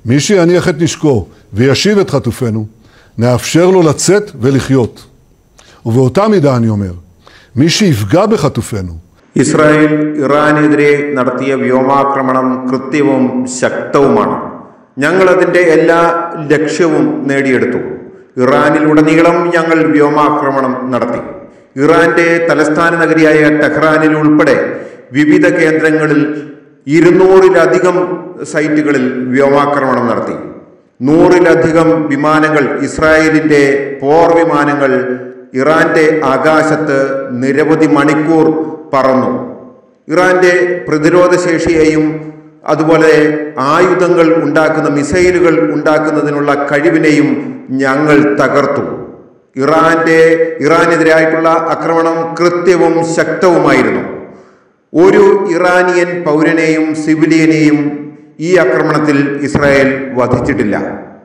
מי שיניח את נשקו וישיב את חטופינו, נאפשר לו לצאת ולחיות. ובאותה מידה אני אומר, מי שיפגע בחטופינו, Israel ഇറാനെതിരെ നടത്തിയ വ്യോമാക്രമണം കൃത്യവും ശക്തവുമാണ് ഞങ്ങൾ അതിൻ്റെ എല്ലാ ലക്ഷ്യവും നേടിയെടുത്തു ഇറാനിലുടനീളം ഞങ്ങൾ വ്യോമാക്രമണം നടത്തി ഇറാന്റെ തലസ്ഥാന നഗരിയായ ടെഹ്റാനിൽ ഉൾപ്പെടെ വിവിധ കേന്ദ്രങ്ങളിൽ ഇരുന്നൂറിലധികം സൈറ്റുകളിൽ വ്യോമാക്രമണം നടത്തി നൂറിലധികം വിമാനങ്ങൾ ഇസ്രായേലിന്റെ പോർ വിമാനങ്ങൾ ഇറാന്റെ ആകാശത്ത് നിരവധി മണിക്കൂർ പറന്നു ഇറാന്റെ പ്രതിരോധ ശേഷിയെയും അതുപോലെ ആയുധങ്ങൾ ഉണ്ടാക്കുന്ന മിസൈലുകൾ ഉണ്ടാക്കുന്നതിനുള്ള കഴിവിനെയും ഞങ്ങൾ തകർത്തു ഇറാന്റെ ഇറാനെതിരായിട്ടുള്ള ആക്രമണം കൃത്യവും ശക്തവുമായിരുന്നു ഒരു ഇറാനിയൻ പൗരനെയും സിവിലിയനെയും ഈ ആക്രമണത്തിൽ ഇസ്രായേൽ വധിച്ചിട്ടില്ല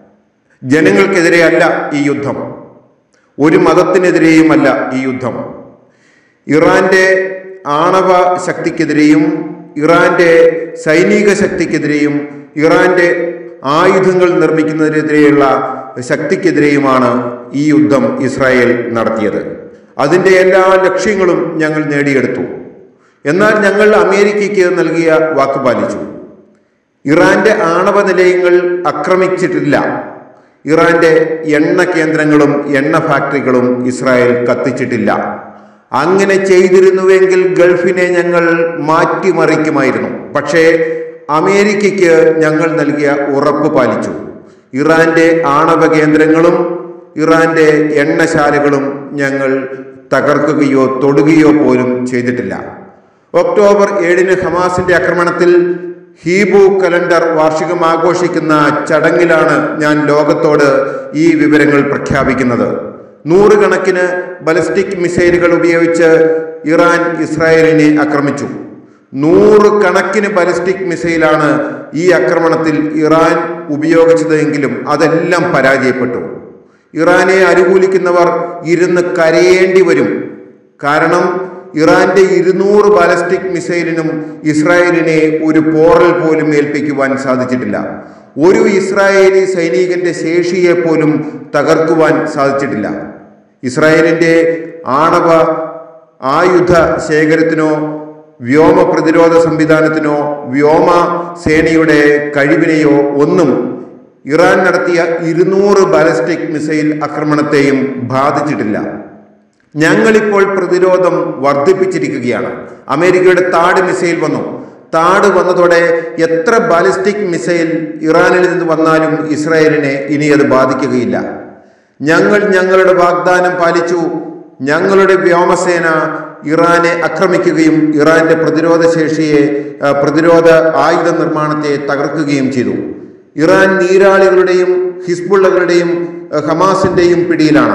ജനങ്ങൾക്കെതിരെയല്ല ഈ യുദ്ധം ഒരു മതത്തിനെതിരെയുമല്ല ഈ യുദ്ധം ഇറാന്റെ ആണവ ശക്തിക്കെതിരെയും ഇറാന്റെ സൈനിക ശക്തിക്കെതിരെയും ഇറാന്റെ ആയുധങ്ങൾ നിർമ്മിക്കുന്നതിനെതിരെയുള്ള ശക്തിക്കെതിരെയുമാണ് ഈ യുദ്ധം ഇസ്രായേൽ നടത്തിയത് അതിൻ്റെ എല്ലാ ലക്ഷ്യങ്ങളും ഞങ്ങൾ നേടിയെടുത്തു എന്നാൽ ഞങ്ങൾ അമേരിക്കയ്ക്ക് നൽകിയ വാക്ക് പാലിച്ചു ഇറാന്റെ ആണവ നിലയങ്ങൾ ആക്രമിച്ചിട്ടില്ല ഇറാന്റെ എണ്ണ കേന്ദ്രങ്ങളും എണ്ണ ഫാക്ടറികളും ഇസ്രായേൽ കത്തിച്ചിട്ടില്ല അങ്ങനെ ചെയ്തിരുന്നുവെങ്കിൽ ഗൾഫിനെ ഞങ്ങൾ മാറ്റിമറിക്കുമായിരുന്നു പക്ഷേ അമേരിക്കയ്ക്ക് ഞങ്ങൾ നൽകിയ ഉറപ്പ് പാലിച്ചു ഇറാന്റെ ആണവ കേന്ദ്രങ്ങളും ഇറാന്റെ എണ്ണശാലകളും ഞങ്ങൾ തകർക്കുകയോ തൊടുകയോ പോലും ചെയ്തിട്ടില്ല ഒക്ടോബർ ഏഴിന് ഹമാസിന്റെ ആക്രമണത്തിൽ ഹീബു കലണ്ടർ വാർഷികം ആഘോഷിക്കുന്ന ചടങ്ങിലാണ് ഞാൻ ലോകത്തോട് ഈ വിവരങ്ങൾ പ്രഖ്യാപിക്കുന്നത് നൂറുകണക്കിന് ബലിസ്റ്റിക് മിസൈലുകൾ ഉപയോഗിച്ച് ഇറാൻ ഇസ്രായേലിനെ ആക്രമിച്ചു നൂറുകണക്കിന് ബലിസ്റ്റിക് മിസൈലാണ് ഈ ആക്രമണത്തിൽ ഇറാൻ ഉപയോഗിച്ചതെങ്കിലും അതെല്ലാം പരാജയപ്പെട്ടു ഇറാനെ അനുകൂലിക്കുന്നവർ ഇരുന്ന് കരയേണ്ടി വരും കാരണം ഇറാന്റെ ഇരുന്നൂറ് ബാലസ്റ്റിക് മിസൈലിനും ഇസ്രായേലിനെ ഒരു പോറൽ പോലും ഏൽപ്പിക്കുവാൻ സാധിച്ചിട്ടില്ല ഒരു ഇസ്രായേലി സൈനികന്റെ ശേഷിയെ പോലും തകർക്കുവാൻ സാധിച്ചിട്ടില്ല ഇസ്രായേലിന്റെ ആണവ ആയുധ ശേഖരത്തിനോ വ്യോമ പ്രതിരോധ സംവിധാനത്തിനോ വ്യോമ സേനയുടെ കഴിവിനെയോ ഒന്നും ഇറാൻ നടത്തിയ ഇരുന്നൂറ് ബാലസ്റ്റിക് മിസൈൽ ആക്രമണത്തെയും ബാധിച്ചിട്ടില്ല ഞങ്ങളിപ്പോൾ പ്രതിരോധം വർദ്ധിപ്പിച്ചിരിക്കുകയാണ് അമേരിക്കയുടെ താട് മിസൈൽ വന്നു താട് വന്നതോടെ എത്ര ബാലിസ്റ്റിക് മിസൈൽ ഇറാനിൽ നിന്ന് വന്നാലും ഇസ്രായേലിനെ ഇനി അത് ബാധിക്കുകയില്ല ഞങ്ങൾ ഞങ്ങളുടെ വാഗ്ദാനം പാലിച്ചു ഞങ്ങളുടെ വ്യോമസേന ഇറാനെ ആക്രമിക്കുകയും ഇറാന്റെ പ്രതിരോധ ശേഷിയെ ആ, പ്രതിരോധ ആയുധ നിർമ്മാണത്തെ തകർക്കുകയും ചെയ്തു ഇറാൻ നീരാളികളുടെയും ഹിസ്ബുള്ളകളുടെയും ആ, ഹമാസിന്റെയും പിടിയിലാണ്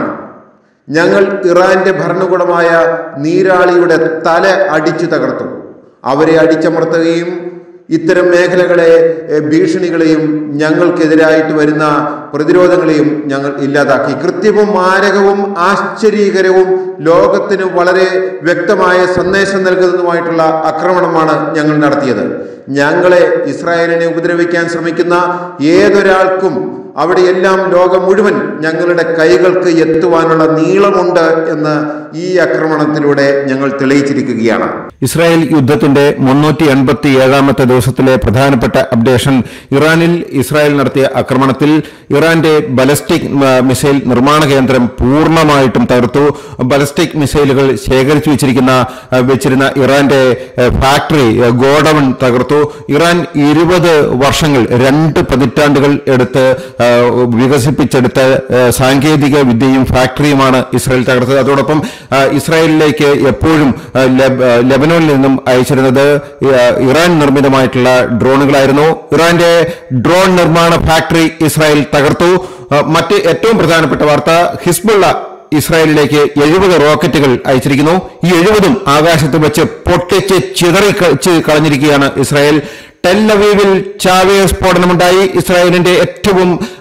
ഞങ്ങൾ ഇറാന്റെ ഭരണകൂടമായ നീരാളിയുടെ തല അടിച്ചു തകർത്തു അവരെ അടിച്ചമർത്തുകയും ഇത്തരം മേഖലകളെ എ, ഭീഷണികളെയും ഞങ്ങൾക്കെതിരായിട്ട് വരുന്ന പ്രതിരോധങ്ങളെയും ഞങ്ങൾ ഇല്ലാതാക്കി കൃത്യവും മാരകവും ആശ്ചര്യകരവും ലോകത്തിന് വളരെ വ്യക്തമായ സന്ദേശം നൽകുന്നതുമായിട്ടുള്ള ആക്രമണമാണ് ഞങ്ങൾ നടത്തിയത് ഞങ്ങളെ ഇസ്രായേലിനെ ഉപദ്രവിക്കാൻ ശ്രമിക്കുന്ന ഏതൊരാൾക്കും അവിടെയെല്ലാം ലോകം മുഴുവൻ ഞങ്ങളുടെ കൈകൾക്ക് എത്തുവാനുള്ള നീളമുണ്ട് എന്ന് ഈ ആക്രമണത്തിലൂടെ ഞങ്ങൾ തെളിയിച്ചിരിക്കുകയാണ് ഇസ്രായേൽ യുദ്ധത്തിന്റെ മുന്നൂറ്റി എൺപത്തി ഏഴാമത്തെ ദിവസത്തിലെ പ്രധാനപ്പെട്ട അപ്ഡേഷൻ ഇറാനിൽ ഇസ്രായേൽ നടത്തിയ ആക്രമണത്തിൽ ഇറാന്റെ ബലസ്റ്റിക് ആ, മിസൈൽ നിർമ്മാണ കേന്ദ്രം പൂർണ്ണമായിട്ടും തകർത്തു ബലസ്റ്റിക് മിസൈലുകൾ ശേഖരിച്ചു വെച്ചിരിക്കുന്ന ആ, വെച്ചിരുന്ന ഇറാന്റെ ആ, ഫാക്ടറി ആ, ഗോഡൌൺ തകർത്തു ഇറാൻ ഇരുപത് വർഷങ്ങൾ രണ്ട് പതിറ്റാണ്ടുകൾ എടുത്ത് ആ, വികസിപ്പിച്ചെടുത്ത ആ, സാങ്കേതിക വിദ്യയും ഫാക്ടറിയുമാണ് ഇസ്രായേൽ തകർത്തത് അതോടൊപ്പം ആ, ഇസ്രായേലിലേക്ക് എപ്പോഴും ആ, ലബ- ആ, ലെബനോനിൽ നിന്നും അയച്ചിരുന്നത് ആ, ഇറാൻ നിർമ്മിതമായിട്ടുള്ള ഡ്രോണുകളായിരുന്നു ഇറാന്റെ ഡ്രോൺ നിർമ്മാണ ഫാക്ടറി ഇസ്രായേൽ തകർത്തു ആ, മറ്റ് ഏറ്റവും പ്രധാനപ്പെട്ട വാർത്ത ഹിസ്ബുള്ള ഇസ്രായേലിലേക്ക് എഴുപത് റോക്കറ്റുകൾ അയച്ചിരിക്കുന്നു ഈ എഴുപതും ആകാശത്ത് വെച്ച് പൊട്ടിച്ച് ചിതറി കളഞ്ഞിരിക്കുകയാണ് ഇസ്രായേൽ ടെല്ലവീവിൽ ചാവേർ സ്ഫോടനമുണ്ടായി ഇസ്രായേലിന്റെ ഏറ്റവും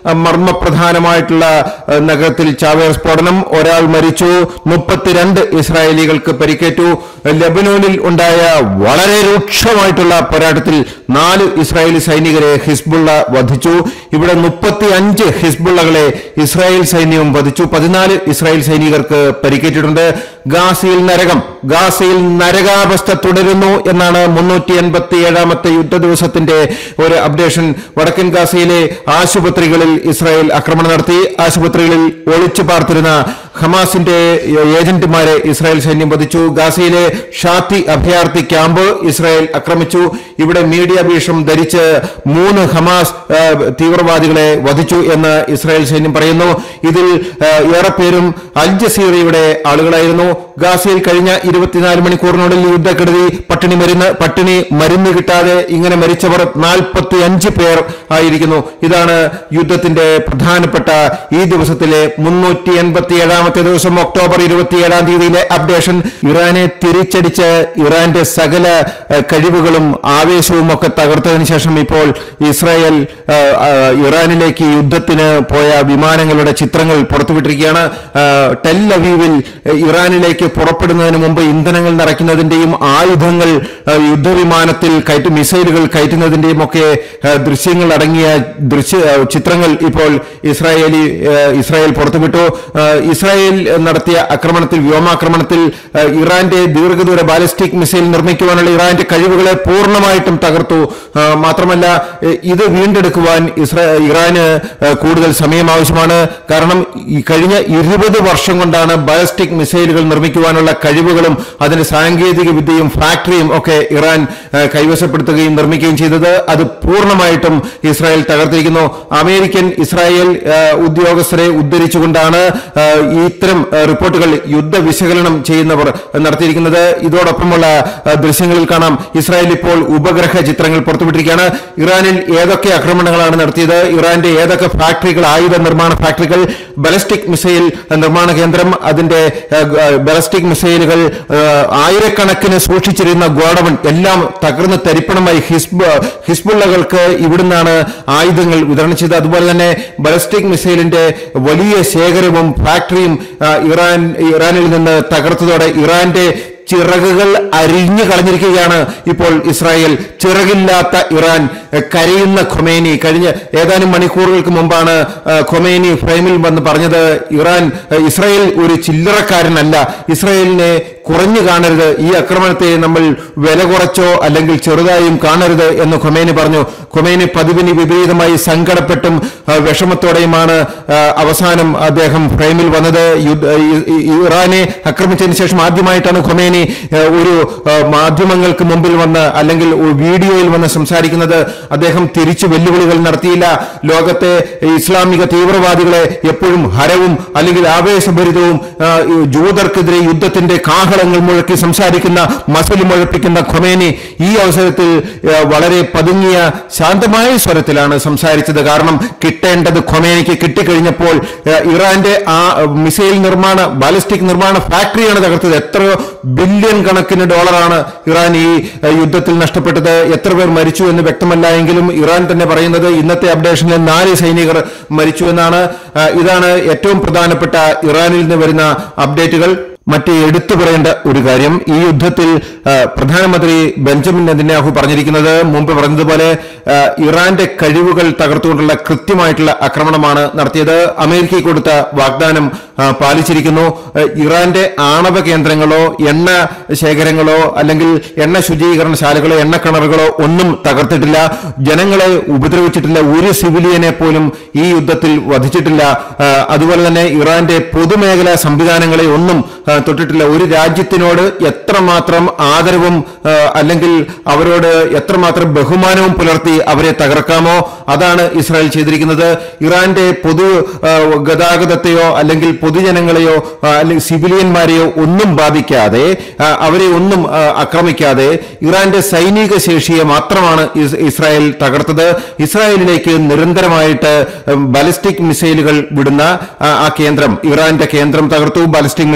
ആ, മർമ്മപ്രധാനമായിട്ടുള്ള ആ, നഗരത്തിൽ ചാവേർ സ്ഫോടനം ഒരാൾ മരിച്ചു മുപ്പത്തിരണ്ട് ഇസ്രായേലികൾക്ക് പരിക്കേറ്റു ലബനോനിൽ ഉണ്ടായ വളരെ രൂക്ഷമായിട്ടുള്ള പോരാട്ടത്തിൽ നാല് ഇസ്രായേലി സൈനികരെ ഹിസ്ബുള്ള വധിച്ചു ഇവിടെ മുപ്പത്തി അഞ്ച് ഹിസ്ബുള്ളകളെ ഇസ്രായേൽ സൈന്യവും വധിച്ചു പതിനാല് ഇസ്രായേൽ സൈനികർക്ക് പരിക്കേറ്റിട്ടുണ്ട് ഗാസയിൽ നരകം ഗാസയിൽ നരകാവസ്ഥ തുടരുന്നു എന്നാണ് മുന്നൂറ്റി എൺപത്തി ഏഴാമത്തെ യുദ്ധ ദിവസത്തിന്റെ ഒരു അപ്ഡേഷൻ വടക്കൻ ഗാസയിലെ ആശുപത്രികളിൽ ഇസ്രായേൽ ആക്രമണം നടത്തി ആശുപത്രികളിൽ ഒളിച്ചു പാർത്തിരുന്ന ഹമാസിന്റെ ഏജന്റുമാരെ ഇസ്രായേൽ സൈന്യം വധിച്ചു ഗാസയിലെ ഷാത്തി അഭയാർത്ഥി ക്യാമ്പ് ഇസ്രായേൽ ആക്രമിച്ചു ഇവിടെ മീഡിയ ഭീഷണം ധരിച്ച് മൂന്ന് ഹമാസ് ആ, തീവ്രവാദികളെ വധിച്ചു എന്ന് ഇസ്രായേൽ സൈന്യം പറയുന്നു ഇതിൽ ആ, ഏറെ പേരും അൽ ജസീറയുടെ ആളുകളായിരുന്നു ഗാസയിൽ കഴിഞ്ഞ ഇരുപത്തിനാല് മണിക്കൂറിനുള്ളിൽ യുദ്ധക്കെടുതി പട്ടിണി മരുന്ന് പട്ടിണി മരുന്ന് കിട്ടാതെ ഇങ്ങനെ മരിച്ചവർ നാൽപ്പത്തി അഞ്ച് പേർ ആയിരിക്കുന്നു ഇതാണ് യുദ്ധത്തിന്റെ പ്രധാനപ്പെട്ട ഈ ദിവസത്തിലെ മുന്നൂറ്റി എൺപത്തി ഏഴാമത്തെ ദിവസം ഒക്ടോബർ ഇരുപത്തിയേഴാം തീയതിയിലെ അപ്ഡേഷൻ ഇറാനെ തിരിച്ചടിച്ച് ഇറാന്റെ സകല ഏഹ്, കഴിവുകളും ആവേശവും ഒക്കെ തകർത്തതിന് ശേഷം ഇപ്പോൾ ഇസ്രായേൽ ഏഹ്, ഏഹ്, ഇറാനിലേക്ക് യുദ്ധത്തിന് പോയ വിമാനങ്ങളുടെ ചിത്രങ്ങൾ പുറത്തുവിട്ടിരിക്കുകയാണ് ഏഹ്, ടെൽ അവീവിൽ ഏഹ്, ഇറാനിലേക്ക് പുറപ്പെടുന്നതിന് മുമ്പ് ഇന്ധനങ്ങൾ നിറയ്ക്കുന്നതിന്റെയും ആയുധങ്ങൾ ഏഹ്, യുദ്ധവിമാനത്തിൽ കയറ്റി മിസൈലുകൾ കയറ്റുന്നതിന്റെയും ഒക്കെ ഏഹ്, ദൃശ്യങ്ങൾ അടങ്ങിയ ദൃശ്യ ഏഹ്, ചിത്രങ്ങൾ ഇപ്പോൾ ഇസ്രായേലി ഏഹ്, ഇസ്രായേൽ പുറത്തുവിട്ടു ഏഹ്, ഇസ്രായേൽ നടത്തിയ ആക്രമണത്തിൽ വ്യോമാക്രമണത്തിൽ ഏഹ്, ഇറാന്റെ ദീർഘദൂര ബാലിസ്റ്റിക് മിസൈൽ നിർമ്മിക്കുവാനുള്ള ഇറാന്റെ കഴിവുകളെ പൂർണ്ണമായിട്ടും തകർത്തു ഏഹ്, മാത്രമല്ല ഏഹ്, ഇത് വീണ്ടെടുക്കുവാൻ ഇസ്രാ ഇറാന് ഏഹ്, കൂടുതൽ സമയം ആവശ്യമാണ് കാരണം ഈ കഴിഞ്ഞ ഇരുപത് വർഷം കൊണ്ടാണ് ബാലിസ്റ്റിക് മിസൈലുകൾ നിർമ്മിക്കുവാനുള്ള കഴിവുകളും അതിന്റെ സാങ്കേതിക വിദ്യയും ഫാക്ടറിയും ഒക്കെ ഇറാൻ ഏഹ്, കൈവശപ്പെടുത്തുകയും നിർമ്മിക്കുകയും ചെയ്തത് അത് പൂർണ്ണമായിട്ടും ഇസ്രായേൽ തകർത്തിരിക്കുന്നു അമേരിക്കൻ ഇസ്രായേൽ ഏഹ്, ഉദ്യോഗസ്ഥരെ ഉദ്ധരിച്ചുകൊണ്ടാണ് ഏഹ്, ഇത്തരം ഏഹ്, റിപ്പോർട്ടുകൾ യുദ്ധ വിശകലനം ചെയ്യുന്നവർ നടത്തിയിരിക്കുന്നത് ഇതോടൊപ്പമുള്ള ഏഹ്, ദൃശ്യങ്ങളിൽ കാണാം ഇസ്രായേൽ ഇപ്പോൾ ഉപഗ്രഹ ചിത്രങ്ങൾ പുറത്തുവിട്ടിരിക്കുകയാണ് ഇറാനിൽ ഏതൊക്കെ ആക്രമണങ്ങളാണ് നടത്തിയത് ഇറാന്റെ ഏതൊക്കെ ഫാക്ടറികൾ ആയുധ നിർമ്മാണ ഫാക്ടറികൾ ബലസ്റ്റിക് മിസൈൽ നിർമ്മാണ കേന്ദ്രം അതിന്റെ ഏഹ്, ഗ- ബലസ്റ്റിക് മിസൈലുകൾ ഏഹ്, ആയിരക്കണക്കിന് സൂക്ഷിച്ചിരുന്ന ഗോഡവൺ എല്ലാം തകർന്ന് തരിപ്പണമായി ഹിസ്ബ് ഹിസ്ബുള്ളകൾക്ക് ഇവിടുന്നാണ് ആയുധങ്ങൾ വിതരണം ചെയ്തത് അതുപോലെ തന്നെ ബലസ്റ്റിക് മിസൈലിന്റെ വലിയ ശേഖരവും ഫാക്ടറിയും ആ, ഇറാൻ ഇറാനിൽ നിന്ന് തകർത്തതോടെ ഇറാന്റെ ചിറകുകൾ അരിഞ്ഞു കളഞ്ഞിരിക്കുകയാണ് ഇപ്പോൾ ഇസ്രായേൽ ചിറകില്ലാത്ത ഇറാൻ എഹ്, കരയുന്ന ഖൊമേനി കഴിഞ്ഞ ഏതാനും മണിക്കൂറുകൾക്ക് മുമ്പാണ് ഏഹ്, ഖൊമേനി ഫ്രെയിമിൽ വന്ന് പറഞ്ഞത് ഇറാൻ ഏഹ്, ഇസ്രായേൽ ഒരു ചില്ലറക്കാരനല്ല ഇസ്രായേലിനെ കുറഞ്ഞു കാണരുത് ഈ ആക്രമണത്തെ നമ്മൾ വില കുറച്ചോ അല്ലെങ്കിൽ ചെറുതായും കാണരുത് എന്ന് ഖൊമേനി പറഞ്ഞു ഖൊമേനി പതിവിന് വിപരീതമായി സങ്കടപ്പെട്ടും ആ, വിഷമത്തോടെയുമാണ് ആ, അവസാനം അദ്ദേഹം ഫ്രെയിമിൽ വന്നത് യുദ്ധ- ഈ- ഈ- ഇറാനെ ആക്രമിച്ചതിന് ശേഷം ആദ്യമായിട്ടാണ് ഖൊമേനി ആ, ഒരു ആ, മാധ്യമങ്ങൾക്ക് മുമ്പിൽ വന്ന് അല്ലെങ്കിൽ ഒരു വീഡിയോയിൽ വന്ന് സംസാരിക്കുന്നത് അദ്ദേഹം തിരിച്ചു വെല്ലുവിളികൾ നടത്തിയില്ല ലോകത്തെ ഇസ്ലാമിക തീവ്രവാദികളെ എപ്പോഴും ഹരവും അല്ലെങ്കിൽ ആവേശഭരിതവും ആ, ഈ ജൂതർക്കെതിരെ യുദ്ധത്തിന്റെ കാഹളങ്ങൾ മുഴക്കി സംസാരിക്കുന്ന മസിൽ മുഴപ്പിക്കുന്ന ഖൊമേനി ഈ അവസരത്തിൽ ആ, വളരെ പതുങ്ങിയ ശാന്തമായ സ്വരത്തിലാണ് സംസാരിച്ചത് കാരണം കിട്ടേണ്ടത് ഖൊമേനിക്ക് കിട്ടിക്കഴിഞ്ഞപ്പോൾ ആ, ഇറാന്റെ ആ മിസൈൽ നിർമ്മാണ ബാലിസ്റ്റിക് നിർമ്മാണ ഫാക്ടറിയാണ് തകർത്തത് എത്രയോ ബില്യൺ കണക്കിന് ഡോളറാണ് ഇറാൻ ഈ ആ, യുദ്ധത്തിൽ നഷ്ടപ്പെട്ടത് എത്ര പേർ മരിച്ചു എന്ന് വ്യക്തമല്ല എങ്കിലും ഇറാൻ തന്നെ പറയുന്നത് ഇന്നത്തെ അപ്ഡേഷനിൽ നാല് സൈനികർ മരിച്ചു എന്നാണ് ആ, ഇതാണ് ഏറ്റവും പ്രധാനപ്പെട്ട ഇറാനിൽ നിന്ന് വരുന്ന അപ്ഡേറ്റുകൾ മറ്റ് എടുത്തു പറയേണ്ട ഒരു കാര്യം ഈ യുദ്ധത്തിൽ ആ, പ്രധാനമന്ത്രി ബെഞ്ചമിൻ നെതന്യാഹു പറഞ്ഞിരിക്കുന്നത് മുമ്പ് പറഞ്ഞതുപോലെ ആ, ഇറാന്റെ കഴിവുകൾ തകർത്തുകൊണ്ടുള്ള കൃത്യമായിട്ടുള്ള ആക്രമണമാണ് നടത്തിയത് അമേരിക്കയ്ക്ക് കൊടുത്ത വാഗ്ദാനം ആ, പാലിച്ചിരിക്കുന്നു ആ, ഇറാന്റെ ആണവ കേന്ദ്രങ്ങളോ എണ്ണ ശേഖരങ്ങളോ അല്ലെങ്കിൽ എണ്ണ ശുചീകരണശാലകളോ എണ്ണ കിണറുകളോ ഒന്നും തകർത്തിട്ടില്ല ജനങ്ങളെ ഉപദ്രവിച്ചിട്ടില്ല ഒരു സിവിലിയനെ പോലും ഈ യുദ്ധത്തിൽ വധിച്ചിട്ടില്ല ആ, അതുപോലെ തന്നെ ഇറാന്റെ പൊതുമേഖലാ സംവിധാനങ്ങളെ ഒന്നും ആ, തൊട്ടിട്ടില്ല ഒരു രാജ്യത്തിനോട് എത്രമാത്രം ആദരവും ആ, അല്ലെങ്കിൽ അവരോട് എത്രമാത്രം ബഹുമാനവും പുലർത്തി അവരെ തകർക്കാമോ അതാണ് ഇസ്രായേൽ ചെയ്തിരിക്കുന്നത് ഇറാന്റെ പൊതു ആ, ഗതാഗതത്തെയോ അല്ലെങ്കിൽ പൊതുജനങ്ങളെയോ ആ, അല്ലെങ്കിൽ സിവിലിയന്മാരെയോ ഒന്നും ബാധിക്കാതെ ആ, അവരെ ഒന്നും ആ, ആക്രമിക്കാതെ ഇറാന്റെ സൈനിക ശേഷിയെ മാത്രമാണ് ഇസ് ഇസ്രായേൽ തകർത്തത് ഇസ്രായേലിലേക്ക് നിരന്തരമായിട്ട് ഉം, ബാലിസ്റ്റിക് മിസൈലുകൾ വിടുന്ന ആ, ആ കേന്ദ്രം ഇറാന്റെ കേന്ദ്രം തകർത്തു ബാലിസ്റ്റിക് മിസൈൽ ഉപയോഗിച്ചു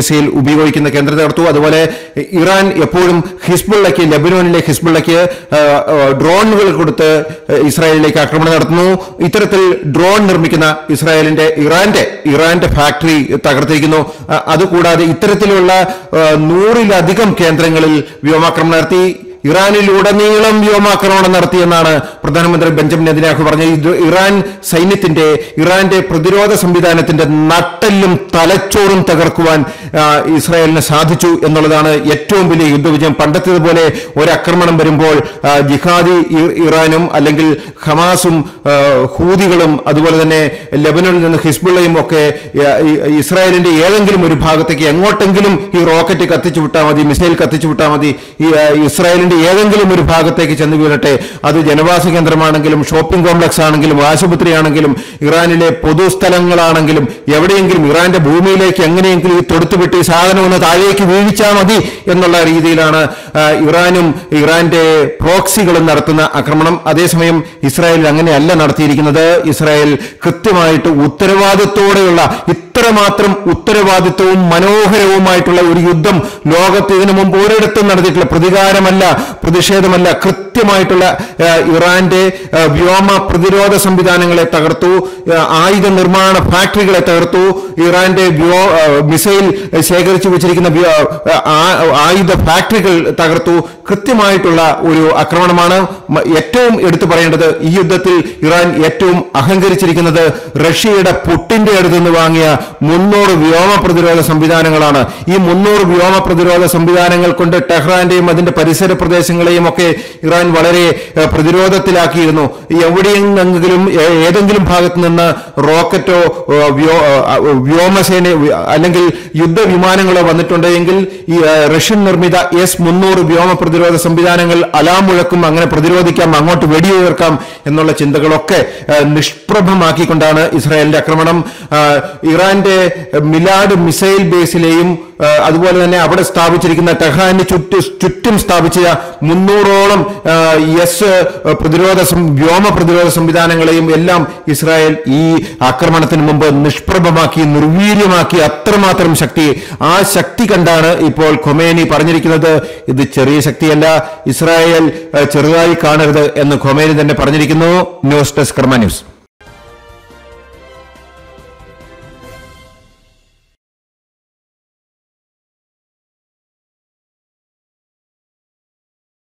ഉപയോഗിക്കുന്ന കേന്ദ്രം തകർത്തു അതുപോലെ ഇറാൻ എപ്പോഴും ഹിസ്ബുള്ളയ്ക്ക് ലബനോനിലെ ഹിസ്ബുള്ളയ്ക്ക് ആ, ആ, ഡ്രോണുകൾ കൊടുത്ത് ഇസ്രായേലിലേക്ക് ആക്രമണം നടത്തുന്നു ഇത്തരത്തിൽ ഡ്രോൺ നിർമ്മിക്കുന്ന ഇസ്രായേലിന്റെ ഇറാന്റെ ഇറാന്റെ ഫാക്ടറി തകർത്തിരിക്കുന്നു ആ, അതുകൂടാതെ ഇത്തരത്തിലുള്ള ആ, നൂറിലധികം കേന്ദ്രങ്ങളിൽ വ്യോമാക്രമണം നടത്തി ഇറാനിലുടനീളം വ്യോമാക്രമണം നടത്തിയെന്നാണ് പ്രധാനമന്ത്രി ബെഞ്ചമിൻ നെതിനാഹു പറഞ്ഞത് ഇത് ഇറാൻ സൈന്യത്തിന്റെ ഇറാന്റെ പ്രതിരോധ സംവിധാനത്തിന്റെ നട്ടെല്ലും തലച്ചോറും തകർക്കുവാൻ ആ, ഇസ്രായേലിന് സാധിച്ചു എന്നുള്ളതാണ് ഏറ്റവും വലിയ യുദ്ധവിജയം പണ്ടത്തേതുപോലെ ഒരാക്രമണം വരുമ്പോൾ ആ, ജിഹാദി ഇ- ഇറാനും അല്ലെങ്കിൽ ഹമാസും ആ, ഹൂതികളും അതുപോലെ തന്നെ ലെബനോനിൽ നിന്ന് ഹിസ്ബുള്ളയും ഒക്കെ ആ, ഈ- ഇസ്രായേലിന്റെ ഏതെങ്കിലും ഒരു ഭാഗത്തേക്ക് എങ്ങോട്ടെങ്കിലും ഈ റോക്കറ്റ് കത്തിച്ചു വിട്ടാൽ മതി മിസൈൽ കത്തിച്ചു വിട്ടാൽ മതി ഈ ആ, ഇസ്രായേലിന്റെ ഏതെങ്കിലും ഒരു ഭാഗത്തേക്ക് ചെന്ന് വീഴട്ടെ അത് ജനവാസ കേന്ദ്രമാണെങ്കിലും ഷോപ്പിംഗ് കോംപ്ലക്സ് ആണെങ്കിലും ആശുപത്രി ആണെങ്കിലും ഇറാനിലെ പൊതുസ്ഥലങ്ങളാണെങ്കിലും എവിടെയെങ്കിലും ഇറാന്റെ ഭൂമിയിലേക്ക് എങ്ങനെയെങ്കിലും ഈ തൊടുത്തുവിട്ട് ഈ സാധനം ഒന്ന് താഴേക്ക് വീഴിച്ചാൽ മതി എന്നുള്ള രീതിയിലാണ് ആ, ഇറാനും ഇറാന്റെ പ്രോക്സികളും നടത്തുന്ന ആക്രമണം അതേസമയം ഇസ്രായേൽ അങ്ങനെയല്ല നടത്തിയിരിക്കുന്നത് ഇസ്രായേൽ കൃത്യമായിട്ട് ഉത്തരവാദിത്തോടെയുള്ള ഇത്രമാത്രം ഉത്തരവാദിത്വവും മനോഹരവുമായിട്ടുള്ള ഒരു യുദ്ധം ലോകത്ത് ഇതിനു മുമ്പ് ഒരിടത്തും നടത്തിയിട്ടില്ല പ്രതികാരമല്ല പ്രതിഷേധമല്ല കൃത്യമായിട്ടുള്ള ആ, ഇറാന്റെ ആ, വ്യോമ പ്രതിരോധ സംവിധാനങ്ങളെ തകർത്തു ആ, ആയുധ നിർമ്മാണ ഫാക്ടറികളെ തകർത്തു ഇറാന്റെ വ്യോ ആ, മിസൈൽ ശേഖരിച്ചു വെച്ചിരിക്കുന്ന വ്യോ- ആ, ആയുധ ഫാക്ടറികൾ തകർത്തു കൃത്യമായിട്ടുള്ള ഒരു ആക്രമണമാണ് മ- ഏറ്റവും എടുത്തു പറയേണ്ടത് ഈ യുദ്ധത്തിൽ ഇറാൻ ഏറ്റവും അഹങ്കരിച്ചിരിക്കുന്നത് റഷ്യയുടെ പുട്ടിന്റെ അടുത്ത് നിന്ന് വാങ്ങിയ മുന്നൂറ് വ്യോമ പ്രതിരോധ സംവിധാനങ്ങളാണ് ഈ മുന്നൂറ് വ്യോമ പ്രതിരോധ സംവിധാനങ്ങൾ കൊണ്ട് ടെഹ്റാന്റെയും അതിന്റെ പരിസര പ്രദേശങ്ങളെയും ഒക്കെ ഇറാൻ വളരെ ഏഹ്, പ്രതിരോധത്തിലാക്കിയിരുന്നു എവിടെയെങ്കിലും ഏ- ഏതെങ്കിലും ഭാഗത്ത് നിന്ന് റോക്കറ്റോ ഏഹ്, വ്യോ- ഏഹ്, വ്യോമസേന അല്ലെങ്കിൽ യുദ്ധവിമാനങ്ങളോ വന്നിട്ടുണ്ടെങ്കിൽ ഈ ഏഹ്, റഷ്യൻ നിർമ്മിത എസ് മുന്നൂറ് വ്യോമ പ്രതിരോധ സംവിധാനങ്ങൾ അലാം മുഴക്കും അങ്ങനെ പ്രതിരോധിക്കാം അങ്ങോട്ട് വെടിയുയർക്കാം എന്നുള്ള ചിന്തകളൊക്കെ ഏഹ്, നിഷ്പ്രഭമാക്കിക്കൊണ്ടാണ് ഇസ്രായേലിന്റെ ആക്രമണം ഏഹ്, ഇറാന്റെ മിലാഡ് മിസൈൽ ബേസിലെയും ഏഹ്, അതുപോലെ തന്നെ അവിടെ സ്ഥാപിച്ചിരിക്കുന്ന ടെഹ്റാന് ചുറ്റു ചുറ്റും സ്ഥാപിച്ച മുന്നൂറോളം ഏഹ്, എസ് പ്രതിരോധ സം- വ്യോമ പ്രതിരോധ സംവിധാനങ്ങളെയും എല്ലാം ഇസ്രായേൽ ഈ ആക്രമണത്തിന് മുമ്പ് നിഷ്പ്രഭമാക്കി നിർവീര്യമാക്കി അത്രമാത്രം ശക്തി ആ ശക്തി കണ്ടാണ് ഇപ്പോൾ ഖൊമേനി പറഞ്ഞിരിക്കുന്നത് ഇത് ചെറിയ ശക്തിയല്ല ഇസ്രായേൽ ഏഹ്, ചെറുതായി കാണരുത് എന്ന് ഖൊമേനി തന്നെ പറഞ്ഞിരിക്കുന്നു ന്യൂസ് ഡെസ്ക് കർമ്മ ന്യൂസ്